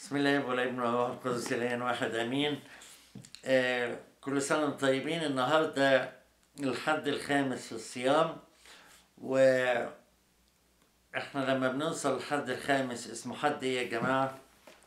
بسم الله والابن والروح القدس الان واحد امين آه كل سنه وانتم طيبين النهارده الحد الخامس في الصيام و احنا لما بنوصل للحد الخامس اسمه حد ايه يا جماعه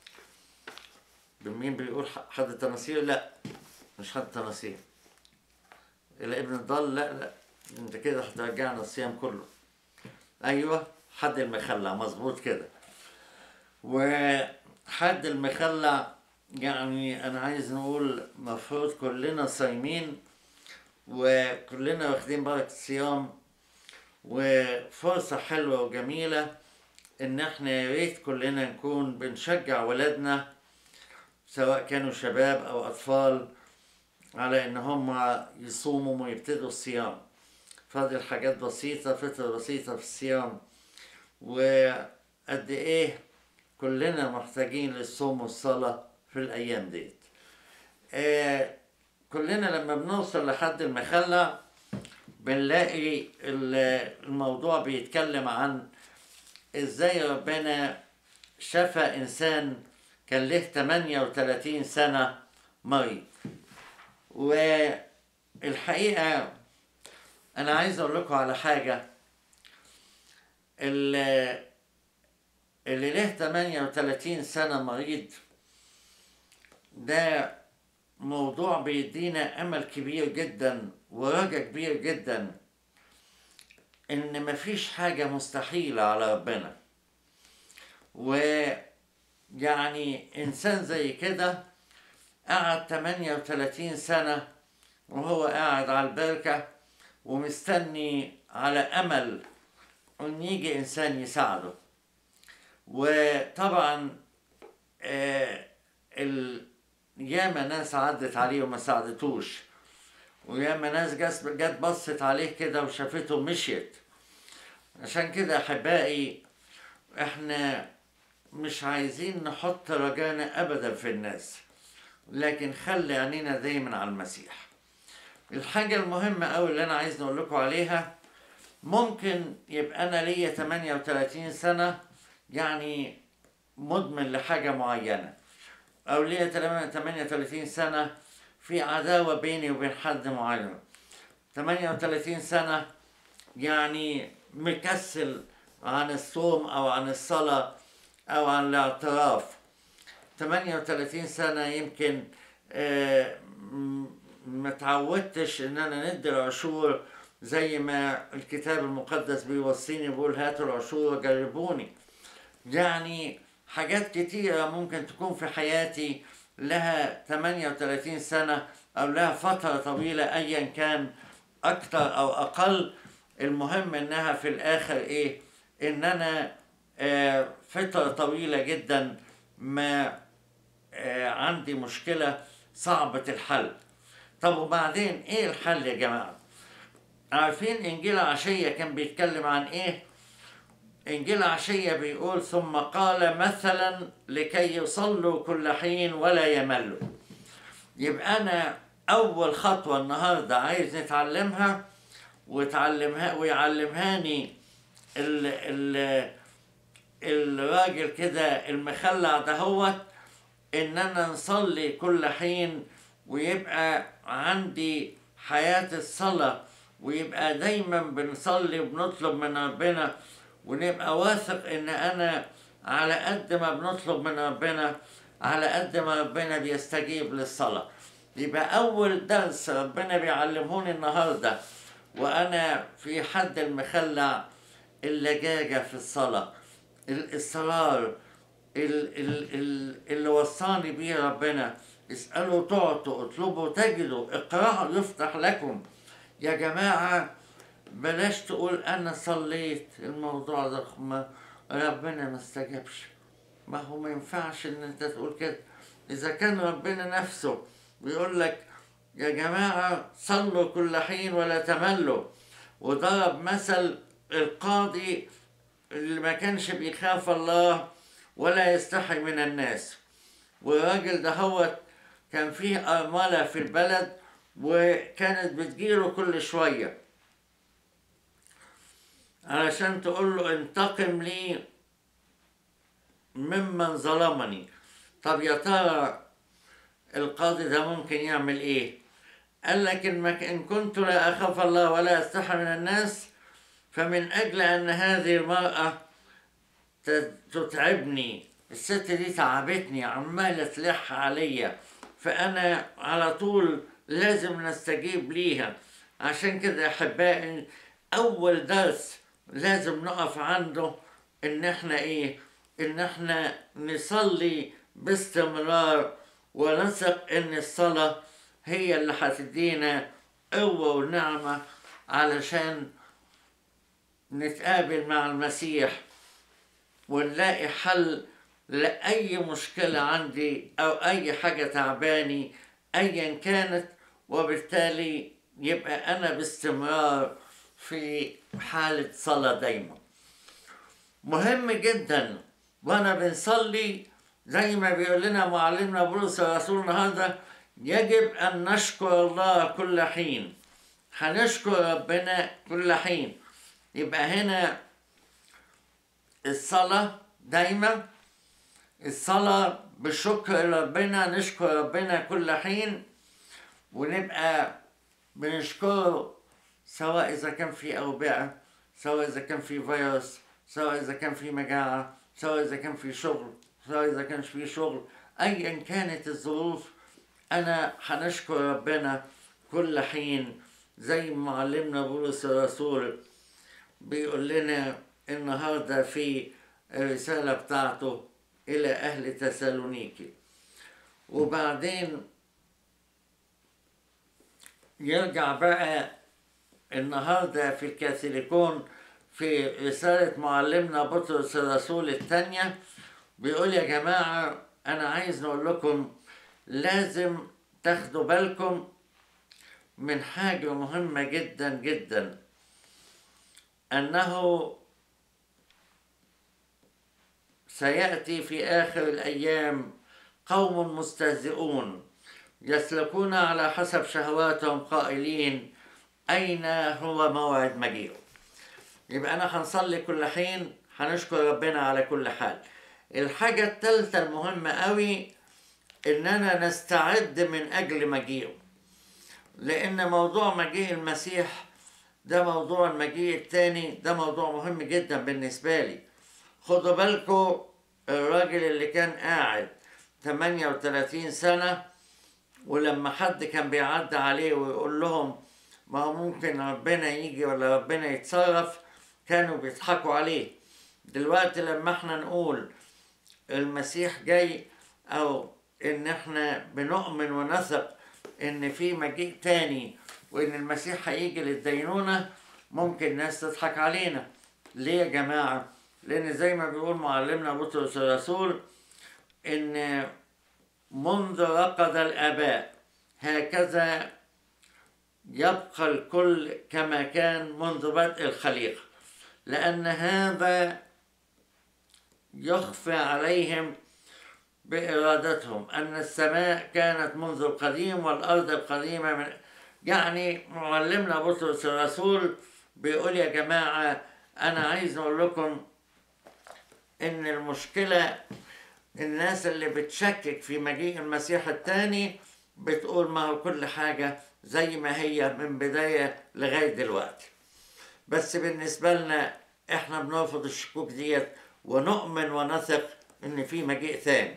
مين بيقول ح- حد التناصير لا مش حد التناصير الابن الضال لا لا انت كده هترجعنا الصيام كله ايوه حد المخلع مظبوط كده وحد المخلع يعني انا عايز نقول مفروض كلنا صايمين وكلنا واخدين بركة الصيام وفرصة حلوة وجميلة ان احنا يا ريت كلنا نكون بنشجع ولادنا سواء كانوا شباب او اطفال على ان هم يصوموا ويبتدوا الصيام فاضل حاجات بسيطة فترة بسيطة في الصيام وقد ايه كلنا محتاجين للصوم والصلاة في الأيام ديت آه كلنا لما بنوصل لحد المخلع بنلاقي ال- الموضوع بيتكلم عن ازاي ربنا شفى انسان كان له 38 سنة مريض والحقيقة انا عايز اقول لكم على حاجة اللي, اللي له 38 سنة مريض ده موضوع بيدينا امل كبير جدا ورجا كبير جدا ان مفيش حاجة مستحيلة على ربنا ويعني انسان زي كده قعد 38 سنة وهو قاعد على البركة ومستني على امل ان يجي انسان يساعده وطبعا آه ال... ياما ناس عدت عليه وما ساعدتوش وياما ناس جت جت بصت عليه كده وشافته ومشيت عشان كده احبائي احنا مش عايزين نحط رجانا ابدا في الناس لكن خلي عينينا دايما على المسيح الحاجة المهمة أوي اللي أنا عايز نقول لكم عليها ممكن يبقى أنا ليا 38 سنة يعني مدمن لحاجة معينة أو ليا 38 سنة في عداوة بيني وبين حد معين 38 سنة يعني مكسل عن الصوم أو عن الصلاة أو عن الاعتراف 38 سنة يمكن آه، م- ما تعودتش ان انا ندي العشور زي ما الكتاب المقدس بيوصيني بيقول هاتوا العشور وجربوني يعني حاجات كتيرة ممكن تكون في حياتي لها 38 سنة أو لها فترة طويلة أيا كان أكتر أو أقل المهم إنها في الآخر إيه إن أنا آه، فترة طويلة جدا ما آه، عندي مشكلة صعبة الحل طب وبعدين ايه الحل يا جماعة عارفين انجيل عشية كان بيتكلم عن ايه انجيل عشية بيقول ثم قال مثلا لكي يصلوا كل حين ولا يملوا يبقى انا اول خطوة النهاردة عايز نتعلمها وتعلمها ويعلمهاني ال ال الراجل كده المخلع دهوت ان انا نصلي كل حين ويبقى عندي حياة الصلاة ويبقى دايما بنصلي وبنطلب من ربنا ونبقى واثق ان انا على قد ما بنطلب من ربنا على قد ما ربنا بيستجيب للصلاة يبقى اول درس ربنا بيعلمهوني النهاردة وانا في حد المخلع اللجاجة في الصلاة الاصرار ال- ال- ال- اللي وصاني بيه ربنا اسألوا تعطوا اطلبوا تجدوا اقرأوا يفتح لكم يا جماعة بلاش تقول أنا صليت الموضوع ده ما ربنا ما استجابش ما هو ما ينفعش إن أنت تقول كده إذا كان ربنا نفسه بيقول لك يا جماعة صلوا كل حين ولا تملوا وضرب مثل القاضي اللي ما كانش بيخاف الله ولا يستحي من الناس والراجل ده هو كان فيه أرملة في البلد وكانت بتجيله كل شوية علشان تقول له انتقم لي ممن ظلمني طب يا ترى القاضي ده ممكن يعمل ايه قال لك إن, مك- إن كنت لا أخاف الله ولا أستحي من الناس فمن أجل أن هذه المرأة ت- تتعبني الست دي تعبتني عمالة تلح عليا فأنا على طول لازم نستجيب ليها عشان كده يا أحبائي أول درس لازم نقف عنده إن إحنا إيه إن إحنا نصلي باستمرار ونثق إن الصلاة هي اللي هتدينا قوة ونعمة علشان نتقابل مع المسيح ونلاقي حل لأي مشكلة عندي أو أي حاجة تعباني أيا كانت وبالتالي يبقى أنا باستمرار في حالة صلاة دايما مهم جدا وأنا بنصلي زي ما بيقول لنا معلمنا بولس الرسول النهارده يجب أن نشكر الله كل حين هنشكر ربنا كل حين يبقى هنا الصلاة دايما الصلاة بشكر ربنا نشكر ربنا كل حين ونبقى بنشكره سواء إذا كان في أوبئة سواء إذا كان في فيروس سواء إذا كان في مجاعة سواء إذا كان في شغل سواء إذا كانش في شغل أيا كانت الظروف أنا هنشكر ربنا كل حين زي ما معلمنا بولس الرسول بيقول لنا النهارده في الرسالة بتاعته إلى أهل تسالونيكي وبعدين يرجع بقى النهارده في الكاثوليكون في رسالة معلمنا بطرس الرسول الثانية بيقول يا جماعة أنا عايز نقول لكم لازم تاخدوا بالكم من حاجة مهمة جدا جدا أنه سيأتي في آخر الأيام قوم مستهزئون يسلكون على حسب شهواتهم قائلين أين هو موعد مجيئه يبقى أنا هنصلي كل حين هنشكر ربنا على كل حال الحاجة الثالثة المهمة قوي إننا نستعد من أجل مجيئه لأن موضوع مجيء المسيح ده موضوع المجيء التاني ده موضوع مهم جدا بالنسبة لي خدوا بالكم الراجل اللي كان قاعد 38 سنة ولما حد كان بيعدي عليه ويقول لهم ما هو ممكن ربنا يجي ولا ربنا يتصرف كانوا بيضحكوا عليه دلوقتي لما احنا نقول المسيح جاي او ان احنا بنؤمن ونثق ان في مجيء تاني وان المسيح هيجي للدينونة ممكن ناس تضحك علينا ليه يا جماعة لان زي ما بيقول معلمنا بطرس الرسول ان منذ رقد الاباء هكذا يبقى الكل كما كان منذ بدء الخليقة لأن هذا يخفى عليهم بإرادتهم أن السماء كانت منذ القديم والأرض القديمة من يعني معلمنا بطرس الرسول بيقول يا جماعة أنا عايز أقول لكم إن المشكلة الناس اللي بتشكك في مجيء المسيح الثاني بتقول ما هو كل حاجة زي ما هي من بداية لغاية دلوقتي بس بالنسبة لنا احنا بنرفض الشكوك ديت ونؤمن ونثق ان في مجيء ثاني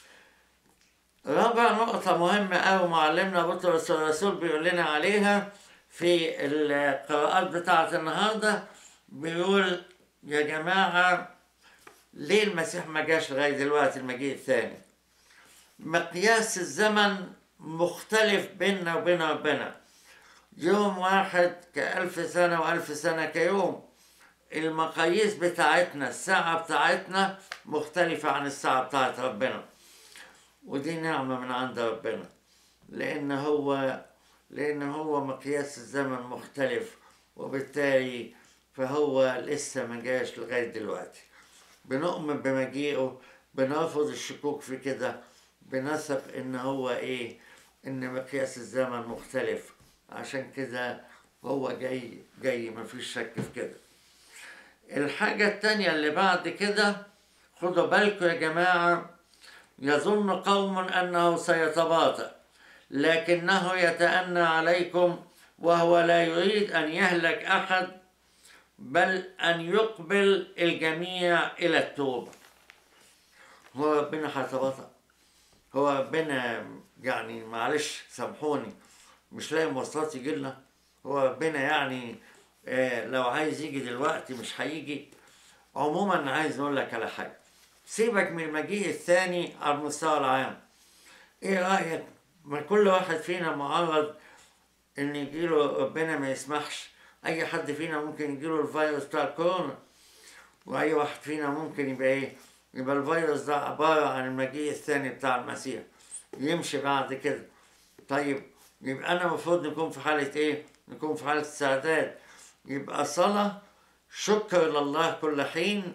رابع نقطة مهمة أوي معلمنا بطرس الرسول بيقول لنا عليها في القراءات بتاعة النهاردة بيقول يا جماعة ليه المسيح ما جاش لغاية دلوقتي المجيء الثاني مقياس الزمن مختلف بيننا وبين ربنا يوم واحد كألف سنة وألف سنة كيوم المقاييس بتاعتنا الساعة بتاعتنا مختلفة عن الساعة بتاعت ربنا ودي نعمة من عند ربنا لأن هو لأن هو مقياس الزمن مختلف وبالتالي فهو لسه ما جاش لغاية دلوقتي بنؤمن بمجيئه بنرفض الشكوك في كده بنثق ان هو ايه ان مقياس الزمن مختلف عشان كده هو جاي جاي مفيش شك في كده الحاجة التانية اللي بعد كده خدوا بالكم يا جماعة يظن قوم أنه سيتباطأ لكنه يتأنى عليكم وهو لا يريد أن يهلك أحد بل أن يقبل الجميع إلى التوبة هو ربنا هيتباطأ هو ربنا يعني معلش سامحوني مش لاقي مواصلات يجي لنا هو ربنا يعني آه لو عايز يجي دلوقتي مش هيجي عموما عايز اقول لك على حاجه سيبك من المجيء الثاني على المستوى العام ايه رايك ما كل واحد فينا معرض ان يجيله ربنا ما يسمحش اي حد فينا ممكن يجيله الفيروس بتاع الكورونا واي واحد فينا ممكن يبقى ايه يبقى الفيروس ده عباره عن المجيء الثاني بتاع المسيح يمشي بعد كده طيب يبقى انا المفروض نكون في حاله ايه نكون في حاله استعداد يبقى صلاه شكر لله كل حين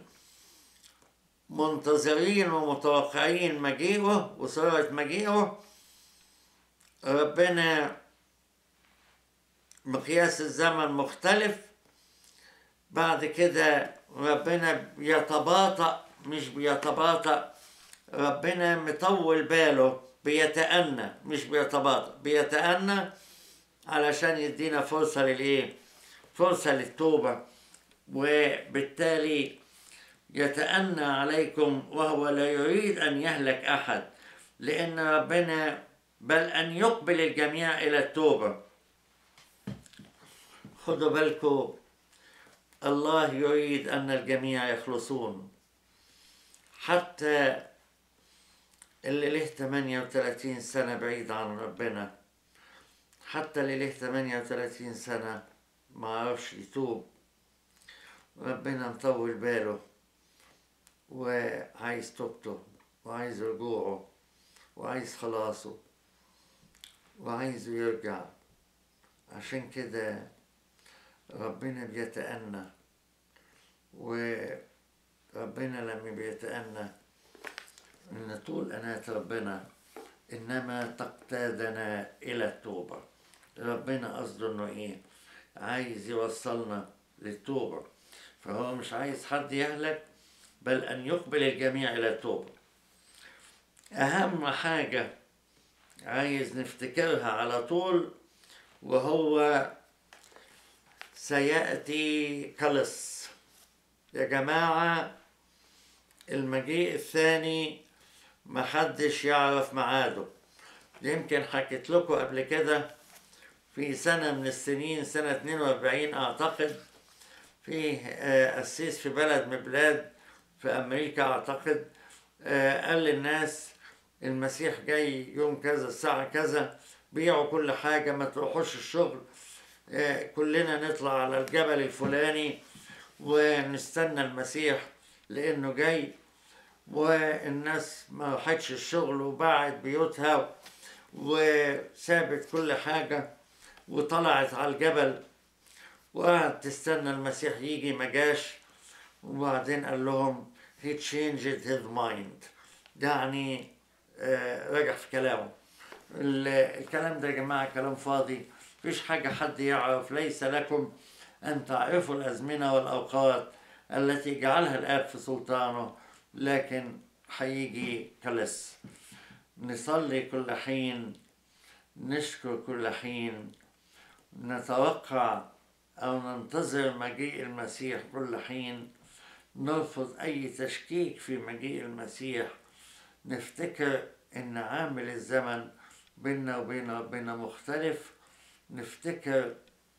منتظرين ومتوقعين مجيئه وسرعة مجيئه ربنا مقياس الزمن مختلف بعد كده ربنا بيتباطأ مش بيتباطأ ربنا مطول باله بيتأنى مش بيتباطأ بيتأنى علشان يدينا فرصة للإيه؟ فرصة للتوبة وبالتالي يتأنى عليكم وهو لا يريد أن يهلك أحد لأن ربنا بل أن يقبل الجميع إلى التوبة خدوا بالكم الله يريد أن الجميع يخلصون حتى اللي له 38 سنة بعيد عن ربنا حتى اللي له 38 سنة ما عرفش يتوب ربنا مطول باله وعايز توبته وعايز رجوعه وعايز خلاصه وعايزه يرجع عشان كده ربنا بيتأنى وربنا لما بيتأنى إن طول أناة ربنا إنما تقتادنا إلى التوبة ربنا قصده إنه إيه عايز يوصلنا للتوبة فهو مش عايز حد يهلك بل أن يقبل الجميع إلى التوبة أهم حاجة عايز نفتكرها على طول وهو سيأتي كلص يا جماعة المجيء الثاني محدش يعرف ميعاده يمكن حكيت لكم قبل كده في سنة من السنين سنة 42 أعتقد في قسيس في بلد من بلاد في أمريكا أعتقد قال للناس المسيح جاي يوم كذا الساعة كذا بيعوا كل حاجة ما تروحوش الشغل كلنا نطلع على الجبل الفلاني ونستنى المسيح لأنه جاي والناس ما راحتش الشغل وباعت بيوتها وسابت كل حاجة وطلعت على الجبل وقعدت تستنى المسيح يجي ما جاش وبعدين قال لهم he changed his mind يعني آه رجع في كلامه الكلام ده يا جماعة كلام فاضي مفيش حاجة حد يعرف ليس لكم أن تعرفوا الأزمنة والأوقات التي جعلها الآب في سلطانه لكن هيجي كلص نصلي كل حين نشكر كل حين نتوقع أو ننتظر مجيء المسيح كل حين نرفض أي تشكيك في مجيء المسيح نفتكر إن عامل الزمن بيننا وبين ربنا مختلف نفتكر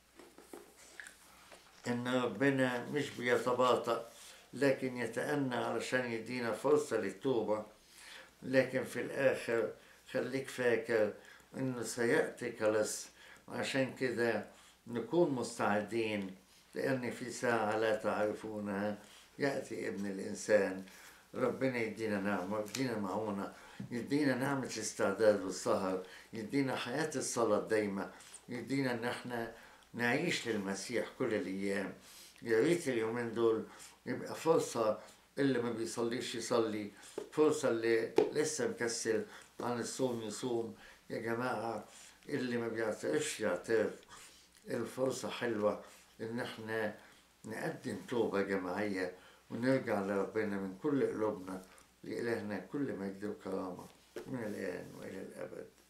إن ربنا مش بيتباطأ لكن يتأنى علشان يدينا فرصة للتوبة لكن في الآخر خليك فاكر إنه سيأتي كلص وعشان كده نكون مستعدين لأن في ساعة لا تعرفونها يأتي ابن الإنسان ربنا يدينا نعمة يدينا معونة يدينا نعمة الاستعداد والسهر يدينا حياة الصلاة دايما يدينا إن احنا نعيش للمسيح كل الأيام يا ريت اليومين دول يبقى فرصة اللي ما بيصليش يصلي فرصة اللي لسه مكسل عن الصوم يصوم يا جماعة اللي ما بيعترفش يعترف الفرصة حلوة إن احنا نقدم توبة جماعية ونرجع لربنا من كل قلوبنا لإلهنا كل مجد وكرامة من الآن وإلى الأبد